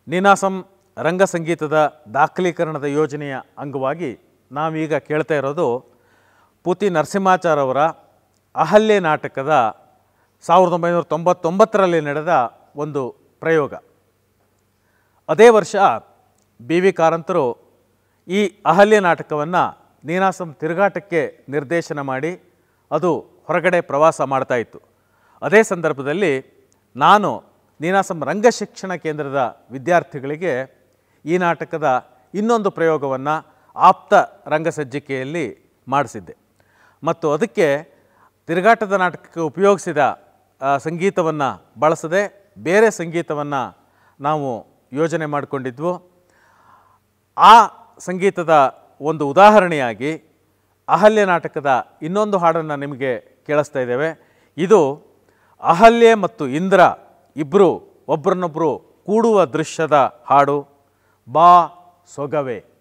ನೀನಾಸಂ ರಂಗ ಸಂಗೀತದ ದಾಖಲೀಕರಣದ ಯೋಜನೆಯ ಅಂಗವಾಗಿ ನಾವೀಗ ಕೇಳ್ತಾ ಇರೋದು ಪೂತಿ ನರಸಿಂಹಾಚಾರ್ ಅವರ ಅಹಲ್ಯೆ ನಾಟಕದ ಸಾವಿರದ ಒಂಬೈನೂರ ತೊಂಬತ್ತೊಂಬತ್ತರಲ್ಲಿ ನಡೆದ ಒಂದು ಪ್ರಯೋಗ ಅದೇ ವರ್ಷ ಬಿ ವಿ ಕಾರಂತರು ಈ ಅಹಲ್ಯ ನಾಟಕವನ್ನು ನೀನಾಸಂ ತಿರುಗಾಟಕ್ಕೆ ನಿರ್ದೇಶನ ಮಾಡಿ ಅದು ಹೊರಗಡೆ ಪ್ರವಾಸ ಮಾಡ್ತಾ ಇತ್ತು ಅದೇ ಸಂದರ್ಭದಲ್ಲಿ ನಾನು ನೀನಾಸಂ ರಂಗ ಶಿಕ್ಷಣ ಕೇಂದ್ರದ ವಿದ್ಯಾರ್ಥಿಗಳಿಗೆ ಈ ನಾಟಕದ ಇನ್ನೊಂದು ಪ್ರಯೋಗವನ್ನು ಆಪ್ತ ರಂಗಸಜ್ಜಿಕೆಯಲ್ಲಿ ಮಾಡಿಸಿದ್ದೆ ಮತ್ತು ಅದಕ್ಕೆ ತಿರುಗಾಟದ ನಾಟಕಕ್ಕೆ ಉಪಯೋಗಿಸಿದ ಸಂಗೀತವನ್ನು ಬಳಸದೆ ಬೇರೆ ಸಂಗೀತವನ್ನು ನಾವು ಯೋಜನೆ ಮಾಡಿಕೊಂಡಿದ್ವು ಆ ಸಂಗೀತದ ಒಂದು ಉದಾಹರಣೆಯಾಗಿ ಅಹಲ್ಯ ನಾಟಕದ ಇನ್ನೊಂದು ಹಾಡನ್ನು ನಿಮಗೆ ಕೇಳಿಸ್ತಾ ಇದ್ದೇವೆ ಇದು ಅಹಲ್ಯೆ ಮತ್ತು ಇಂದ್ರ ಇಬ್ಬರು ಒಬ್ಬರನ್ನೊಬ್ಬರು ಕೂಡುವ ದೃಶ್ಯದ ಹಾಡು ಬಾ ಸೊಗವೆ